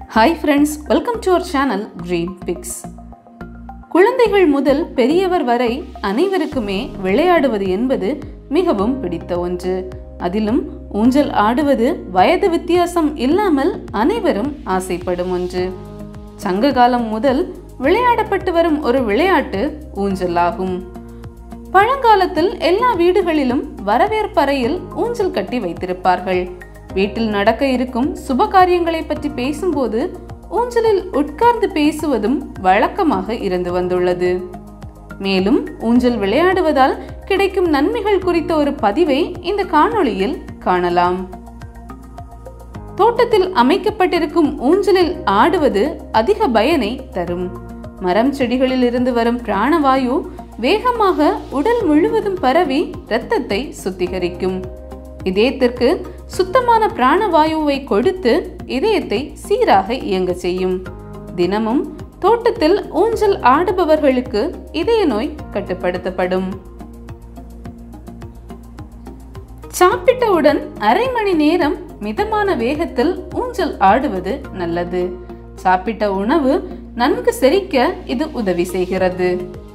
hi friends welcome to our channel green picks குழந்தைகள் முதல் பெரியவர் வரை அனைவருக்குமே விளையாடுவது என்பது மிகவும் பிடித்த ஒன்று அதிலும் ஊஞ்சல் ஆடுவது வயது வித்தியாசம் இல்லாமல் அனைவரும் ஆசைப்படும் ஒன்று சங்க காலம் முதல் விளையாடப்பட்டு வரும் ஒரு விளையாட்டு ஊஞ்சல் ஆகும் பழங்காலத்தில் எல்லா வீடுகளிலும் வரவேற்பறையில் ஊஞ்சல் கட்டி வைத்திருப்பார்கள் வீட்டில் நடக்க இருக்கும் சுப காரியங்களை பற்றி பேசும்போது ஊஞ்சலில் உட்கார்ந்து பேசுவதும் வழக்கமாக இருந்து வந்துள்ளது மேலும் ஊஞ்சல் விளையாடுவதால் கிடைக்கும் நன்மைகள் குறித்த ஒரு பதிவை இந்த காணொளியில் காணலாம் தோட்டத்தில் அமைக்கப்பட்டிருக்கும் ஊஞ்சலில் ஆடுவது அதிக பயனை தரும் மரம் செடிகளில் இருந்து வரும் பிராணவாயு வேகமாக உடல் முழுவதும் பரவி இரத்தத்தை சுத்திகரிக்கும் இதயத்திற்கு சுத்தமான பிராணவாயுவை கொடுத்து இதயத்தை சீராக இயங்க செய்யும் தினமும் தோட்டத்தில் ஊஞ்சல் ஆடுபவர்களுக்கு இதய நோய் கட்டுப்படுத்தப்படும் சாப்பிட்டவுடன் அரை மணி நேரம் மிதமான வேகத்தில் ஊஞ்சல் ஆடுவது நல்லது சாப்பிட்ட உணவு நன்கு செரிக்க இது உதவி செய்கிறது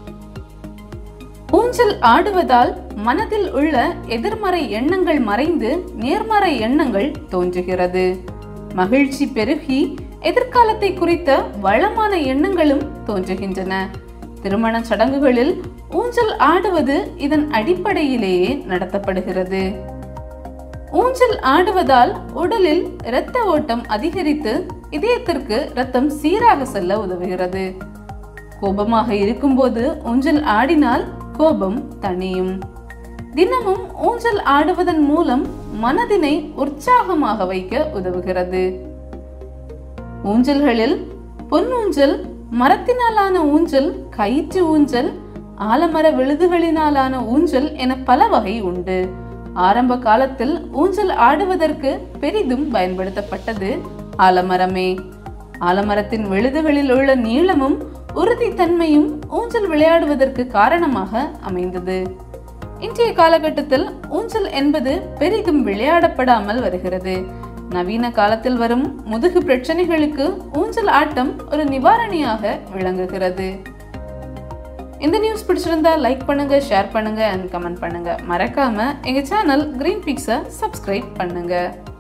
ஊஞ்சல் ஆடுவதால் மனதில் உள்ள எதிர்மறை எண்ணங்கள் மறைந்து நேர்மறை எண்ணங்கள் தோன்றுகிறது மகிழ்ச்சி பெருகி எதிர்காலத்தை குறித்த வளமான எண்ணங்களும் தோன்றுகின்றன திருமண சடங்குகளில் ஊஞ்சல் ஆடுவது இதன் அடிப்படையிலேயே நடத்தப்படுகிறது ஊஞ்சல் ஆடுவதால் உடலில் இரத்த ஓட்டம் அதிகரித்து இதயத்திற்கு இரத்தம் சீராக செல்ல உதவுகிறது கோபமாக இருக்கும்போது ஊஞ்சல் ஆடினால் கோபம் தணியும் தினமும் ஊஞ்சல் ஆடுவதன் மூலம் மனதினை உற்சாகமாக வைக்க உதவுகிறது ஊஞ்சல்களில் பொன்னூஞ்சல் மரத்தினாலான ஊஞ்சல் கயிற்று ஊஞ்சல் ஆலமர விழுதுகளினாலான ஊஞ்சல் என பல வகை உண்டு ஆரம்ப காலத்தில் ஊஞ்சல் ஆடுவதற்கு பெரிதும் பயன்படுத்தப்பட்டது ஆலமரமே ஆலமரத்தின் விழுதுகளில் உள்ள நீளமும் உறுதித்தன்மையும் ஊஞ்சல் விளையாடுவதற்கு காரணமாக அமைந்தது இன்றைய காலகட்டத்தில் ஊஞ்சல் என்பது பெரிதும் விளையாடப்படாமல் வருகிறது நவீன காலத்தில் வரும் முதுகு பிரச்சனைகளுக்கு ஊஞ்சல் ஆட்டம் ஒரு நிவாரணியாக விளங்குகிறது இந்த நியூஸ் பிடிச்சிருந்தா லைக் பண்ணுங்க ஷேர் பண்ணுங்க அண்ட் கமெண்ட் பண்ணுங்க மறக்காம எங்க சேனல் கிரீன் பிக்ஸை சப்ஸ்கிரைப் பண்ணுங்க